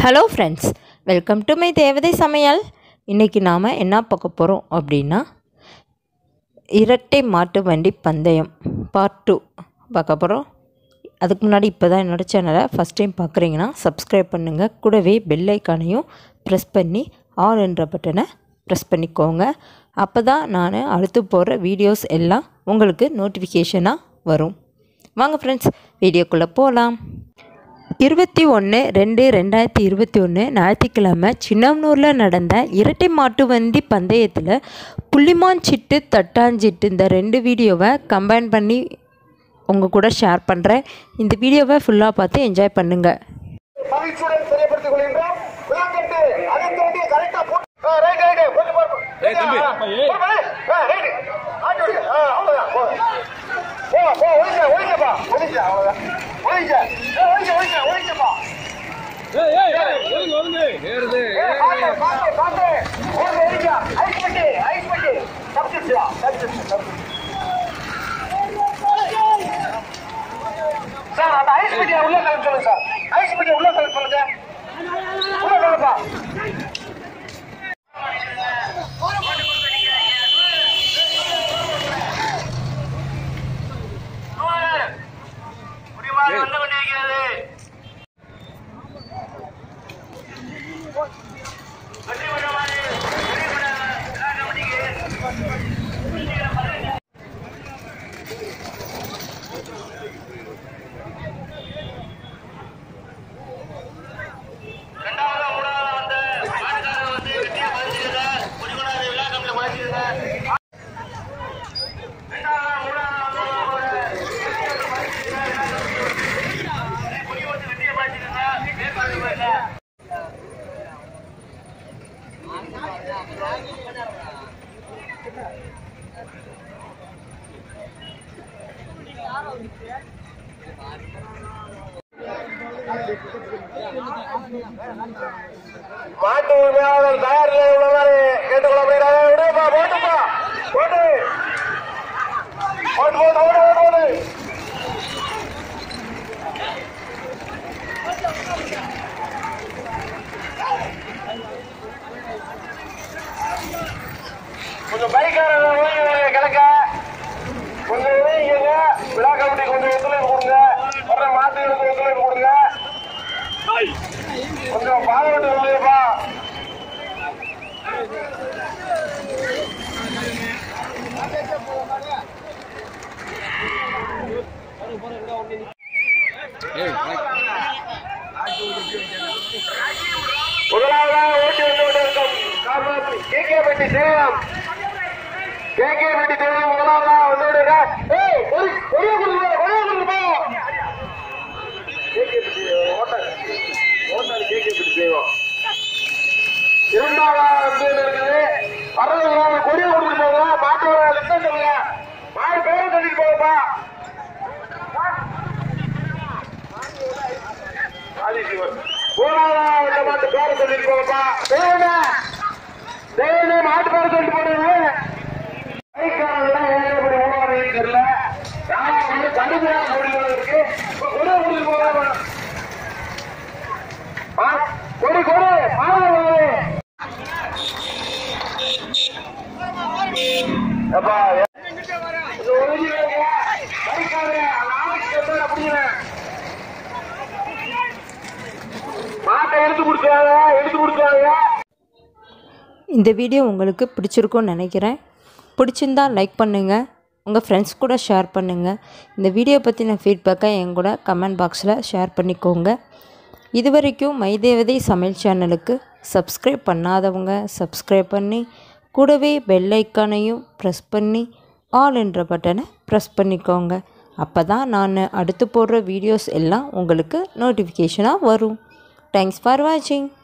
Hello friends welcome to my தேவதை சமையல் இன்றைக்கி நாம் என்ன பார்க்க போகிறோம் அப்படின்னா இரட்டை மாட்டு வண்டி பந்தயம் பார்ட் டூ பார்க்க போகிறோம் அதுக்கு முன்னாடி இப்போ தான் என்னோடய சேனலை ஃபஸ்ட் டைம் பார்க்குறீங்கன்னா சப்ஸ்கிரைப் பண்ணுங்கள் கூடவே பெல் ஐக்கானையும் ப்ரெஸ் பண்ணி ஆல் என்ற பட்டனை ப்ரெஸ் பண்ணிக்கோங்க அப்போ தான் நான் அடுத்து போடுற வீடியோஸ் எல்லாம் உங்களுக்கு நோட்டிஃபிகேஷனாக வரும் வாங்க ஃப்ரெண்ட்ஸ் வீடியோக்குள்ளே போகலாம் இருபத்தி ஒன்று ரெண்டு ரெண்டாயிரத்தி இருபத்தி ஒன்று ஞாயிற்றுக்கிழமை சின்னம்னூரில் நடந்த இரட்டை மாட்டு வண்டி பந்தயத்தில் புள்ளிமான் சிட்டு தட்டாஞ்சிட்டு இந்த ரெண்டு வீடியோவை கம்பைன் பண்ணி உங்கள் கூட ஷேர் பண்ணுறேன் இந்த வீடியோவை ஃபுல்லாக பார்த்து என்ஜாய் பண்ணுங்கள் மகிழ்ச்சியுடன் தெரியப்படுத்திக் கொள்கின்றோம் விளாக்கட்டு அதை தாண்டி கரெக்டா போட்டு ஆ, ரைட் ரைட் கொஞ்சம் பாருங்க ஏய், தம்பி. ஆ, ஆ, ஆ, ரைட் ஆட்டி விடு. ஆ, அவ்வளவுதான் போ போ போ ஒழிங்க ஒழிங்கப்பா ஒழிங்க அவ்வளவுதான் ஒழிங்க ஏ, ஒழிங்க ஒழிங்க ஒழிங்கப்பா ஏய் ஏய் ஏய் ஒழுங்கு ஒழுங்கு ஏறுது ஏ, பாத்து பாத்து பாத்து ஒழுங்க ஒழிங்க ஐஸ் பட்டி ஐஸ் பட்டி தப்பிச்சிருச்சா தப்பிச்சிருச்சு தப்பிச்சிருச்சு சார் அந்த ஐஸ் பெட்டியை உள்ள தள்ள சொல்லுங்க சார் ஐஸ் பெட்டியை உள்ள தள்ள சொல்லுங்க உள்ள தள்ளப்பா மாட்டு உரிமையாளர் தயார் நிலையில் உள்ளவாறு கேட்டுக்கொள்ளப்படுகிறார்கள் விடுப்பா போட்டுப்பா போட்டு போட்டு போட்டு ஓடு ஓடு ஓடு கொஞ்சம் பைக்காரங்க ஓய்வு கிடக்க கொஞ்சம் இறங்கிக்கங்க விழா கமிட்டி கொஞ்சம் ஒத்துழைப்பு கொடுங்க வர்ற மாட்டுகளுக்கு ஒத்துழைப்பு கொடுங்க கொஞ்சம் பாதுகாட்டு இல்லையப்பா ஏய் முதலாவதாக ஓட்டி வந்து கொண்டிருக்கும் காரணம் கேகேபட்டி சேலம் கேகேபட்டி சேலம் முதலாவதாக வந்து கொண்டிருக்க ஏய் ஒரு ஒரே கொடுங்க ஒரே கொடுங்க கேகேபட்டி ஓட்டாள் ஓட்டாள் கேகேபட்டி சேவம் இரண்டாவதாக வந்து இருக்குது வர்றவங்க கொடியை கொடுத்துட்டு போங்க மாட்டோட லிஸ்டம் சொல்லுங்க மாடு பேரை சொல்லிட்டு போங்கப்பா ஆதிசிவன் மூணாவதா உள்ள மாட்டு பேரை சொல்லிட்டு போங்கப்பா தேவனே தேவனே மாட்டு பேரை சொல்லிட்டு போடுங்க கைக்காரங்களாம் ஏகப்படி உணவரையும் தெரியல யாரும் வந்து கடுமையா முடிவு இருக்கு கொடு கொடுத்து போங்க கொடு கொடு மாணவர்களே அப்பா இது ஒழுங்கி வைங்க. கைக்காரங்க, நாளைக்கு வந்து அப்படிங்க மாட்டை எடுத்து கொடுத்தாங்க எடுத்து கொடுத்தாங்க இந்த வீடியோ உங்களுக்கு பிடிச்சிருக்கும்னு நினைக்கிறேன் பிடிச்சிருந்தா லைக் பண்ணுங்கள் உங்கள் ஃப்ரெண்ட்ஸ் கூட ஷேர் பண்ணுங்கள் இந்த வீடியோ பற்றின ஃபீட்பேக்கை என் கூட கமெண்ட் பாக்ஸில் ஷேர் பண்ணிக்கோங்க இது வரைக்கும் மைதேவதை சமையல் சேனலுக்கு சப்ஸ்கிரைப் பண்ணாதவங்க சப்ஸ்கிரைப் பண்ணி கூடவே பெல் ஐக்கானையும் ப்ரெஸ் பண்ணி ஆல் என்ற பட்டனை ப்ரெஸ் பண்ணிக்கோங்க அப்போ தான் நான் அடுத்து போடுற வீடியோஸ் எல்லாம் உங்களுக்கு நோட்டிஃபிகேஷனாக வரும் தேங்க்ஸ் ஃபார் வாட்சிங்